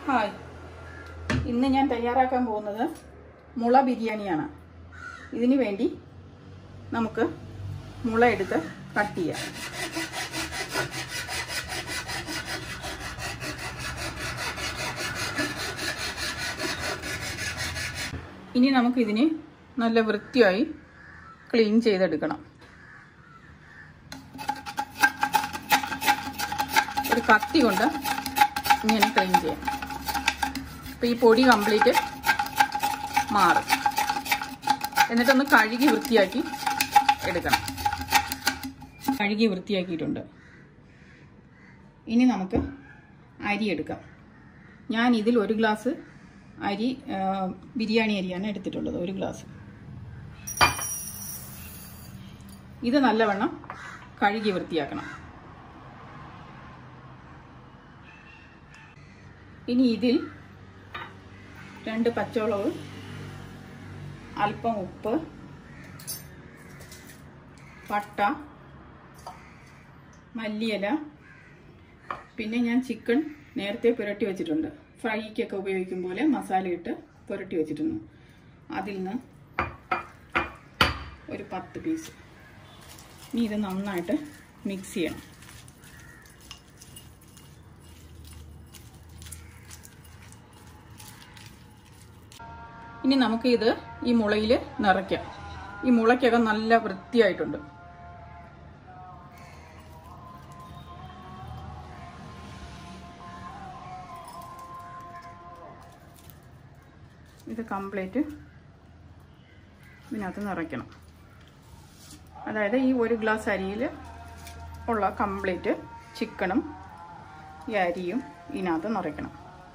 hi ഇന്ന് ഞാൻ തയ്യാറാക്കാൻ പോകുന്നത് മുള ബിരിയാണിയാണ് ഇതിനു വേണ്ടി നമുക്ക് മുള എടുത്ത് കട്ട് ചെയ്യാം ഇനി നമുക്കിതിനെ നല്ല വൃത്തിയായി ക്ലീൻ ചെയ്തെടുക്കണം ഒരു കത്തി കൊണ്ട് ഇങ്ങനെ ക്ലീൻ ചെയ്യാം അപ്പോൾ ഈ പൊടി കംപ്ലീറ്റ് മാറും എന്നിട്ടൊന്ന് കഴുകി വൃത്തിയാക്കി എടുക്കണം കഴുകി വൃത്തിയാക്കിയിട്ടുണ്ട് ഇനി നമുക്ക് അരി എടുക്കാം ഞാൻ ഇതിൽ ഒരു ഗ്ലാസ് അരി ആ, ബിരിയാണി അരിയാണ് എടുത്തിട്ടുള്ളത് ഒരു ഗ്ലാസ് ഇത് നല്ലവണ്ണം കഴുകി വൃത്തിയാക്കണം ഇനി ഇതിൽ രണ്ട് പച്ചമുളക് അല്പം ഉപ്പ് പട്ട മല്ലിയില പിന്നെ ഞാൻ ചിക്കൻ നേരത്തെ പുരട്ടി വെച്ചിട്ടുണ്ട് ഫ്രൈക്കൊക്കെ ഉപയോഗിക്കും പോലെ മസാല ഇട്ട് പുരട്ടി വെച്ചിട്ടുണ്ട് അതിൽ നിന്ന് ഒരു പത്ത് പീസ് ഇനി ഇത് നന്നായിട്ട് മിക്സ് ചെയ്യണം ഇനി നമുക്ക് ഇത് ഈ മുളയിൽ നിറയ്ക്കാം ഈ മുളയ്ക്കകം നല്ല വൃത്തിയായിട്ടുണ്ട് ഇത് കംപ്ലീറ്റ് ഇതിനകത്ത് നിറയ്ക്കണം അതായത് ഈ ഒരു ഗ്ലാസ് അരിയിൽ ഉള്ള കംപ്ലീറ്റ് ചിക്കനും ഈ അരിയും ഇതിനകത്ത് നിറയ്ക്കണം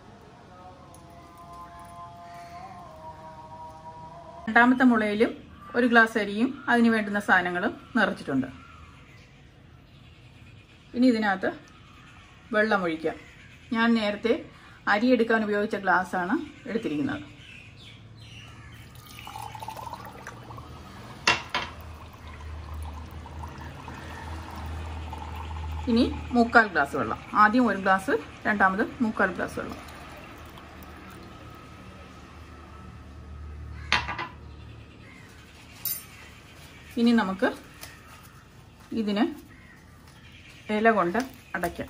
രണ്ടാമത്തെ മുളയിലും ഒരു ഗ്ലാസ് അരിയും അതിന് വേണ്ടുന്ന സാധനങ്ങളും നിറച്ചിട്ടുണ്ട് ഇനി ഇതിനകത്ത് വെള്ളം ഒഴിക്കാം ഞാൻ നേരത്തെ അരി എടുക്കാൻ ഉപയോഗിച്ച ഗ്ലാസ്സാണ് എടുത്തിരിക്കുന്നത് ഇനി മുക്കാൽ ഗ്ലാസ് വെള്ളം ആദ്യം ഒരു ഗ്ലാസ് രണ്ടാമത് മുക്കാൽ ഗ്ലാസ് വെള്ളം ഇനി നമുക്ക് ഇതിന് ഇല കൊണ്ട് അടയ്ക്കാം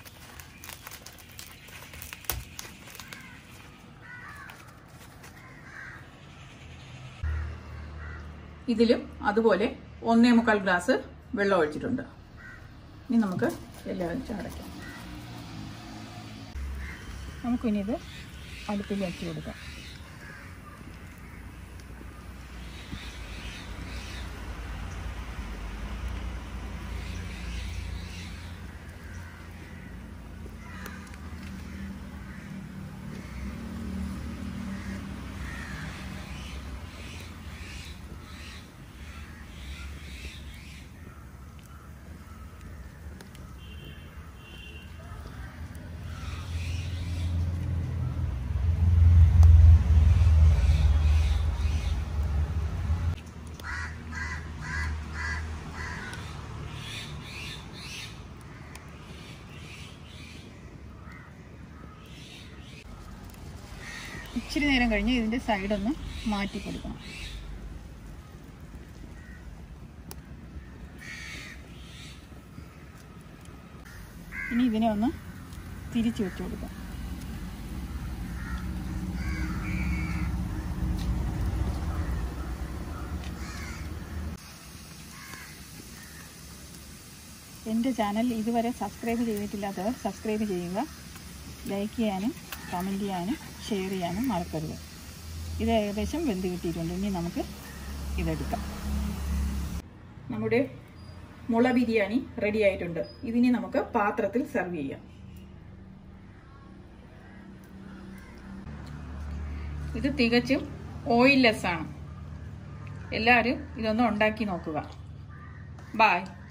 ഇതിലും അതുപോലെ ഒന്നേ മുക്കാൽ ഗ്ലാസ് വെള്ളം ഒഴിച്ചിട്ടുണ്ട് ഇനി നമുക്ക് ഇല വെച്ച് അടയ്ക്കാം നമുക്കിനി ഇത് അടുപ്പിൽ വെച്ച് കൊടുക്കാം ഇച്ചിരി നേരം കഴിഞ്ഞ് ഇതിൻ്റെ സൈഡൊന്ന് മാറ്റി കൊടുക്കണം ഇനി ഇതിനെ ഒന്ന് തിരിച്ചു വെച്ച് കൊടുക്കാം എൻ്റെ ചാനൽ ഇതുവരെ സബ്സ്ക്രൈബ് ചെയ്തിട്ടില്ലാത്തവർ സബ്സ്ക്രൈബ് ചെയ്യുക ലൈക്ക് ചെയ്യാനും കമൻറ്റ് ചെയ്യാനും ഷെയർ ചെയ്യാനും മറക്കരുത് ഇത് ഏകദേശം വെന്ത് കിട്ടിയിട്ടുണ്ട് ഇനി നമുക്ക് ഇതെടുക്കാം നമ്മുടെ മുള ബിരിയാണി റെഡി ആയിട്ടുണ്ട് ഇതിനി നമുക്ക് പാത്രത്തിൽ സെർവ് ചെയ്യാം ഇത് തികച്ചും ഓയിൽലെസ് ആണ് എല്ലാവരും ഇതൊന്ന് ഉണ്ടാക്കി നോക്കുക ബായ്